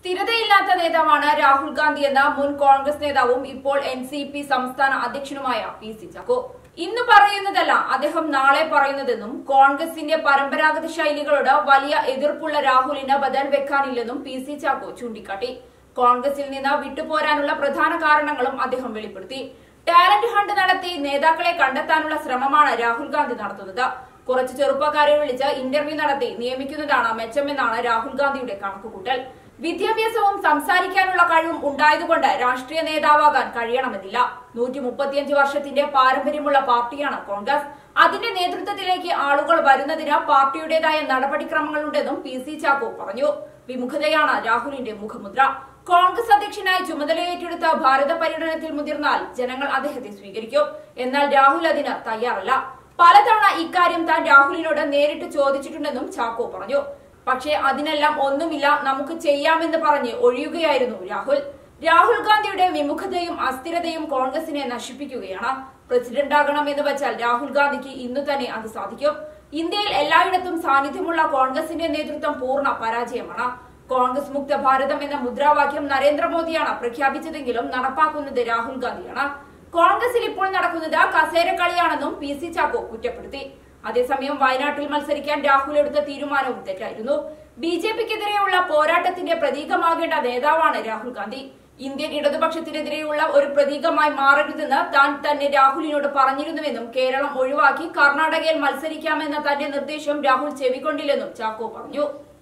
സ്ഥിരതയില്ലാത്ത നേതാവാണ് രാഹുൽ ഗാന്ധി എന്ന മുൻ കോൺഗ്രസ് നേതാവും ഇപ്പോൾ എൻ സി പി സംസ്ഥാന അധ്യക്ഷനുമായ പി സി ചാക്കോ ഇന്ന് പറയുന്നതല്ല അദ്ദേഹം നാളെ പറയുന്നതെന്നും കോൺഗ്രസിന്റെ പരമ്പരാഗത ശൈലികളോട് വലിയ എതിർപ്പുള്ള രാഹുലിന് ബദൽ വെക്കാനില്ലെന്നും പി സി ചാക്കോ ചൂണ്ടിക്കാട്ടി കോൺഗ്രസിൽ നിന്ന് വിട്ടുപോരാനുള്ള പ്രധാന കാരണങ്ങളും അദ്ദേഹം വെളിപ്പെടുത്തി ടാലന്റ് ഹണ്ട് നടത്തി നേതാക്കളെ കണ്ടെത്താനുള്ള ശ്രമമാണ് രാഹുൽ ഗാന്ധി നടത്തുന്നത് കുറച്ച് ചെറുപ്പക്കാരെ വിളിച്ച് ഇന്റർവ്യൂ നടത്തി നിയമിക്കുന്നതാണ് മെച്ചമെന്നാണ് രാഹുൽ ഗാന്ധിയുടെ കണക്കുകൂട്ടൽ വിദ്യാഭ്യാസവും സംസാരിക്കാനുള്ള കഴിവും ഉണ്ടായതുകൊണ്ട് രാഷ്ട്രീയ നേതാവാകാൻ കഴിയണമെന്നില്ല നൂറ്റി മുപ്പത്തിയഞ്ച് വർഷത്തിന്റെ പാരമ്പര്യമുള്ള പാർട്ടിയാണ് കോൺഗ്രസ് അതിന്റെ നേതൃത്വത്തിലേക്ക് ആളുകൾ വരുന്നതിന് പാർട്ടിയുടേതായ നടപടിക്രമങ്ങളുണ്ടെന്നും പി സി ചാക്കോ പറഞ്ഞു വിമുഖതയാണ് രാഹുലിന്റെ മുഖമുദ്ര കോൺഗ്രസ് അധ്യക്ഷനായി ചുമതലയേറ്റെടുത്ത ഭാരത പര്യടനത്തിൽ മുതിർന്നാൽ ജനങ്ങൾ അദ്ദേഹത്തെ സ്വീകരിക്കും എന്നാൽ രാഹുൽ അതിന് തയ്യാറല്ല പലതവണ ഇക്കാര്യം താൻ രാഹുലിനോട് നേരിട്ട് ചോദിച്ചിട്ടുണ്ടെന്നും ചാക്കോ പറഞ്ഞു പക്ഷേ അതിനെല്ലാം ഒന്നുമില്ല നമുക്ക് ചെയ്യാമെന്ന് പറഞ്ഞ് ഒഴിയുകയായിരുന്നു രാഹുൽ രാഹുൽ ഗാന്ധിയുടെ വിമുഖതയും അസ്ഥിരതയും കോൺഗ്രസിനെ നശിപ്പിക്കുകയാണ് പ്രസിഡന്റ് ആകണം എന്ന് വെച്ചാൽ രാഹുൽ ഗാന്ധിക്ക് ഇന്നു തന്നെ അത് സാധിക്കും ഇന്ത്യയിൽ എല്ലായിടത്തും സാന്നിധ്യമുള്ള കോൺഗ്രസിന്റെ നേതൃത്വം പൂർണ്ണ പരാജയമാണ് കോൺഗ്രസ് മുക്ത ഭാരതം എന്ന മുദ്രാവാക്യം നരേന്ദ്രമോദിയാണ് പ്രഖ്യാപിച്ചതെങ്കിലും നടപ്പാക്കുന്നത് രാഹുൽ ഗാന്ധിയാണ് കോൺഗ്രസിൽ ഇപ്പോൾ നടക്കുന്നത് കസേരക്കളിയാണെന്നും പി സി ചാക്കോ കുറ്റപ്പെടുത്തി അതേസമയം വയനാട്ടിൽ മത്സരിക്കാൻ രാഹുൽ എടുത്ത തീരുമാനവും തെറ്റായിരുന്നു ബി ജെ പിക്കെതിരെയുള്ള പോരാട്ടത്തിന്റെ പ്രതീകമാകേണ്ട നേതാവാണ് രാഹുൽ ഗാന്ധി ഇന്ത്യൻ ഇടതുപക്ഷത്തിനെതിരെയുള്ള ഒരു പ്രതീകമായി മാറരുതെന്ന് താൻ തന്നെ രാഹുലിനോട് പറഞ്ഞിരുന്നുവെന്നും കേരളം ഒഴിവാക്കി കർണാടകയിൽ മത്സരിക്കാമെന്ന തന്റെ നിർദ്ദേശം രാഹുൽ ചെവിക്കൊണ്ടില്ലെന്നും ചാക്കോ പറഞ്ഞു